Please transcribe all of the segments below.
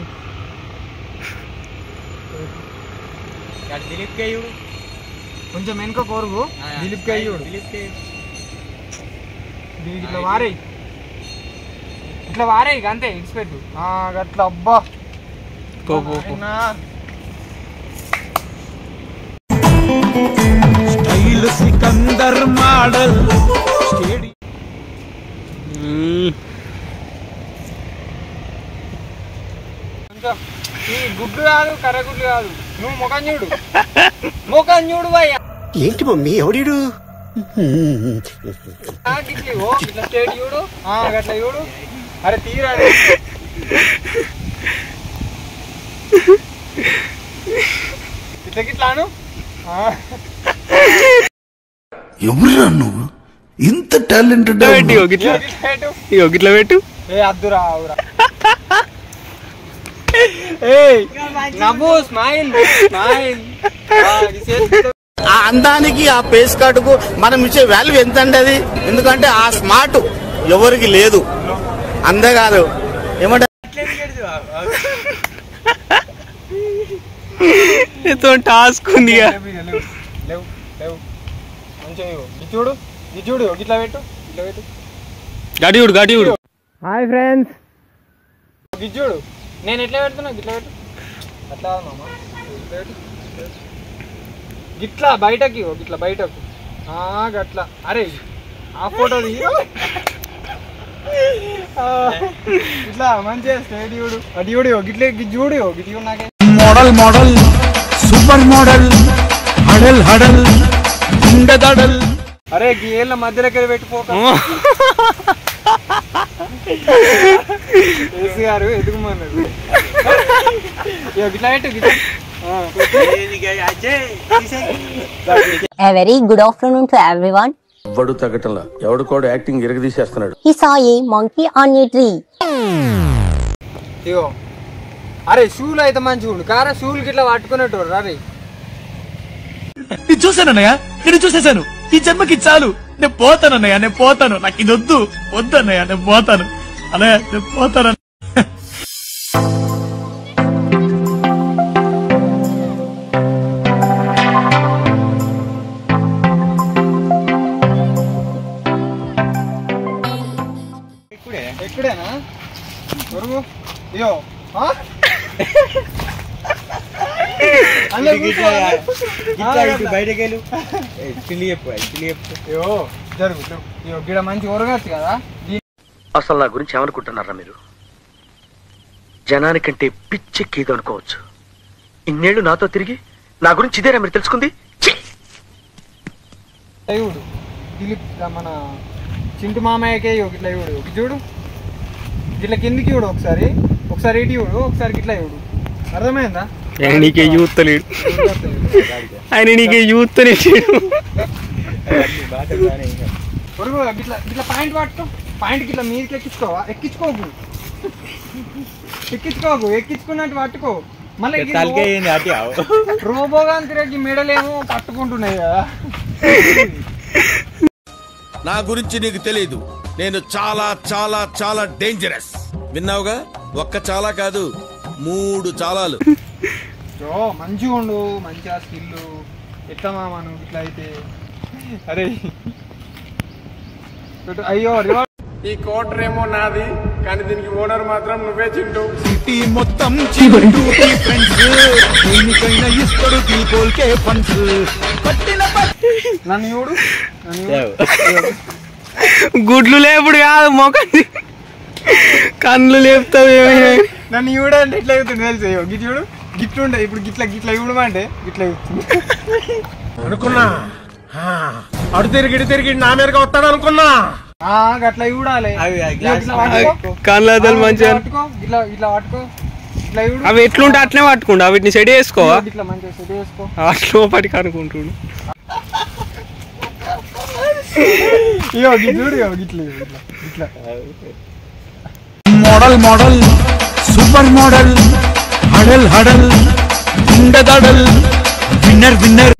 పెట్టు అటు దిలీప్ కేయుడు కొంచెం వెనుక కోరుగు దిలీప్ కయ్యుడు దిలీప్ కేయుడు దీనికి ఇట్లా వారేయి ఇట్లా వారేయి ఇక అంతే ఇడిచిపెట్టు ఆ, గట్లా అబ్బా పో పో పో నా. స్టైల్ సికందర్ మోడల్ స్టేడి మ్మ్. కొంచెం ఈ గుడ్డు కాదు కర్ర గుడ్డు కాదు నువ్వు ముఖం చూడు ముఖం చూడు భయ్యా ఏంటి మమ్మీ ఎవడీడు ఆ, గిట్ల ఇగో, ఇట్లా స్టేట్ చూడు ఆ, గట్ల చూడు అరే తీరా ఇట్లా గిట్లాను ఆ, ఎవరురా నువ్వు ఇంత టాలెంటెడ్ ఇట్లా పెట్టి ఇగో గిట్లా గిట్ల పెట్టు. ఇగో గిట్లా పెట్టు ఏ అద్దురా అవురా ఏయ్ నవ్వు స్మైల్ స్మైల్ ఆ అందానికి ఆ పేస్ కార్డుకు మనం ఇచ్చే వాల్యూ ఎంత అండి అది ఎందుకంటే ఆ స్మార్ట్ ఎవరికి లేదు అంతేకాదు ఏమంటే నీతో టాస్క్ ఉంది ఇక. లేవు లేవు లేవు మంచిగా ఇగో. ఇది చూడు ఇది చూడు ఇట్లా పెట్టు ఇట్లా పెట్టు గడి చూడు గడి చూడు హాయ్ ఫ్రెండ్స్ ఇది చూడు నేను ఎట్లా పెడుతున్నా గిట్లా పెట్టు అట్లా కాదు మామ ఇట్లా పెట్టు. గిట్లా బయటకి ఇగో, గిట్లా బయటకు ఆ, గట్లా అరే ఆ ఫోటో ఇట్లా మంచిగా స్టేట్ చూడు అటు చూడు ఇగో, గిట్ల గిట్ చూడు ఇగో, గిట్ చూడు నాకే మోడల్ మోడల్ సూపర్ మోడల్ హడల్ హడల్ గుండెదడల్ అరే గీ ఏళ్ళ మధ్యలోకి పెట్టుకోక ఏసీ గారు ఎదుగుమన్నారు ఇగో, గిట్లా పెట్టు గిట్లా ఆ, A very good afternoon to everyone. ఎవడు తగ్గటంలా ఎవడు కూడా యాక్టింగ్ ఇరగదీసేస్తున్నాడు He saw a monkey on a tree. ఇగో అరే షూలు అయితే మంచిగా ఉండు కారా షూలు గిట్లా పట్టుకునేటోరు అరే ఇది చూశానన్నయ్య నేను చూసేశాను ఈ జన్మకి చాలు నేను పోతానన్నయ్య నేను పోతాను నాకు ఇది వద్దు వద్దు అన్నయ్య నేను పోతాను అన్నయ్య నేను పోతాను ఎక్కడేనా పొరుగు ఇయో ఆ? అందరూ కూర్చోవాలి. గిట్లా ఆ, ఇటు బయటకు వెళ్ళు చిల్లి చెప్పు చిల్లి చెప్పు ఇయో జరుగు జరుగు. ఇయో గిడ మంచి ఒరగచ్చు కదా దీ- అసలు నా గురించి ఏమనుకుంటున్నారా మీరు జనానికంటే పిచ్చెక్కేది అనుకోవచ్చు ఇన్నేళ్లు నాతో తిరిగి నా గురించి ఇదేనా మీరు తెలుసుకుంది ఛీ! ఇవుడు దిలీప్ మన చింటు మామయ్యకే ఇగో గిట్లా ఇవుడు ఇటు చూడు గిట్ల కిందికి ఇవుడు ఒకసారి ఒకసారి ఇటు ఇవుడు ఒకసారి గిట్లా ఇవుడు అర్థమైందా ఆయన నీకే యూత్ లేడు ఆయన నీకే యూత్ లేడు బాట బాగానే ఇంకా. పొరుగు గిట్లా గిట్లా పాయింట్ పట్టుకో పాయింట్ గిట్లా మీదకి ఎక్కించుకోవా ఎక్కించుకోకు ఎక్కించుకోకు ఎక్కించుకున్నట్టు పట్టుకో మళ్ళీ ఈ తలకాయ ఏంది అటు ఆవు. రోబోగా తిరిగి మెడలేమో పట్టుకుంటున్నాయి కదా నా గురించి నీకు తెలియదు నేను చాలా చాలా చాలా డేంజరస్ విన్నావుగా ఒక్క చాలా కాదు మూడు చాలాలు సో మంచిగా ఉండు మంచిగా స్కిల్ ఎట్లా మామ నువ్వు ఇట్లా అయితే అరే పెట్టు. అయ్యో రివార్డ్ ఈ కోటర్ ఏమో నాది కానీ దీనికి ఓనర్ మాత్రం నువ్వే చింటూ సిటీ మొత్తం చింటూ ఫ్రెండ్స్ దేనికైనా ఇస్తాడు పీపుల్ కే ఫండ్స్ పట్టిన నన్ను చూడు నన్ను చూడు. గుడ్లు లేపుడు కాదు మొఖం కళ్ళు లేపుతావు ఏమైనా నన్ను చూడంటే ఇట్లా అవుతుంది తెలుసు అయ్యో గిట్ చూడు గిట్లుండే ఇప్పుడు గిట్ల గిట్ల చూడమంటే గిట్ల అవుతుంది అనుకున్నా ఆ, అటు తిరిగి ఇటు తిరిగి నా మీదగా వస్తాడు అనుకున్నా ఆ, గట్ల చూడాలి అవి ఆ ఇగో గ్లాస్ ఇట్లా పట్టుకో. కళ్ళు ఆ, అదలు మంచిగా ఇట్లా పట్టుకో ఇట్లా ఇట్లా పట్టుకో ఇట్లా చూడు అవి ఎట్లుంటే అట్లనే పట్టుకుంటా వీటిని సెట్ చేసుకోవా ఇగో ఇట్లా మంచిగా సెట్ చేసుకో అట్లా పట్టుకు అనుకుంటున్నాడు ఇగో గిట్ చూడు ఇగో గిట్ల ఇగో ఇట్లా ఇట్లా మోడల్ మోడల్ సూపర్ మోడల్ హడల్ హడల్ గుండెదడల్ విన్నర్ విన్నర్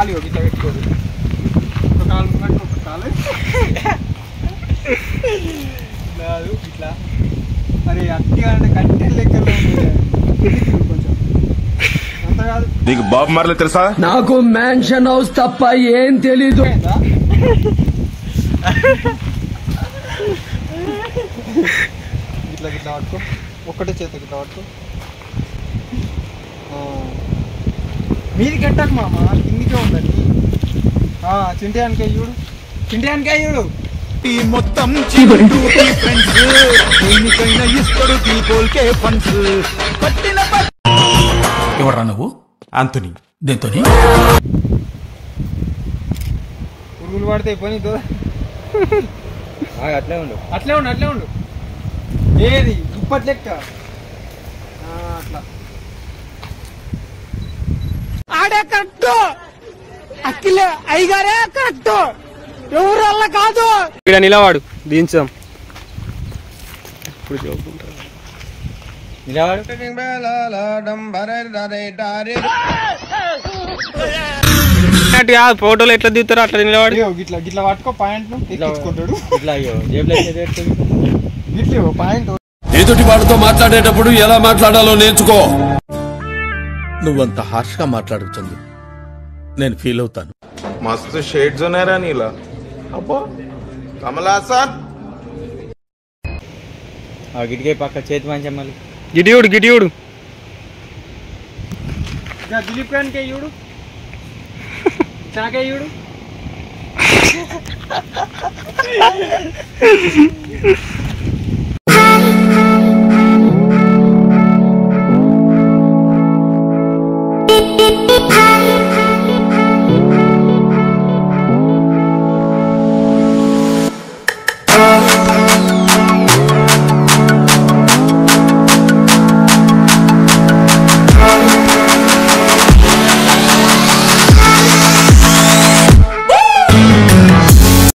కాలు ఇవ్వ, ఇట్లా పెట్టుకోదు ఒక కాలు ఉన్నట్టు ఒక కాలు కాదు ఇట్లా మరి అట్టిగా అంటే కంటెంట్ లెక్కలో ఉంది. ఇది చూడు కొంచెం అంత కాదు నీకు బాబు మరలే తెలుసా నాకు మ్యాన్షన్ హౌస్ తప్ప ఏం తెలీదు అయిందా? ఇట్లా ఇట్లా పట్టుకో ఒక్కటే చేత ఇట్లా పట్టుకో ఆ. మీది గట్టకు మామ కిందికే ఉందండి ఆ, చింటి అనికే చూడు చింటి అనికే చూడు మొత్తం ఫ్రెండ్స్ దేనికైనా ఇస్తాడు పీపుల్కే ఫండ్స్ పట్టిన ఎవరా నువ్వు ఆంటోనీ దేంతోని పురుగులు పడితే పని దో ఆగు, అట్లే ఉండు అట్లే ఉండు అట్లే ఉండు ఏది దుప్పటి లెక్క ఆ, అట్లా ఆడే కరెక్ట్ అక్కిలే అయ్యగారే కరెక్ట్ ఎవరు వల్ల కాదు ఇక్కడ నిలవాడు దించాం ఇప్పుడు చూపుకుంటా నిలవాడు అన్నట్టు కాదు ఫోటోలు ఎట్లా దిగుతారో అట్లా నిలవాడు ఇగో గిట్లా గిట్లా పట్టుకో పాయింట్ ఎక్కించుకుంటాడు ఇట్లా అయ్యో జేబులో చేతి పెట్టుకో. గిట్ల పాయింట్ ఎదుటి వాడితో మాట్లాడేటప్పుడు ఎలా మాట్లాడాలో నేర్చుకో నువ్వంత హార్ష్ గా మాట్లాడకు చందు నేను ఫీల్ అవుతాను मस्त शेड जो नाही राणीला अप्पा कमला असा ఆ గిటికే పక్క చేతి మంచి మళ్ళీ గిటియుడు గిటియుడు ఇక దిలీప్ గారికి చూడు నాకే చూడు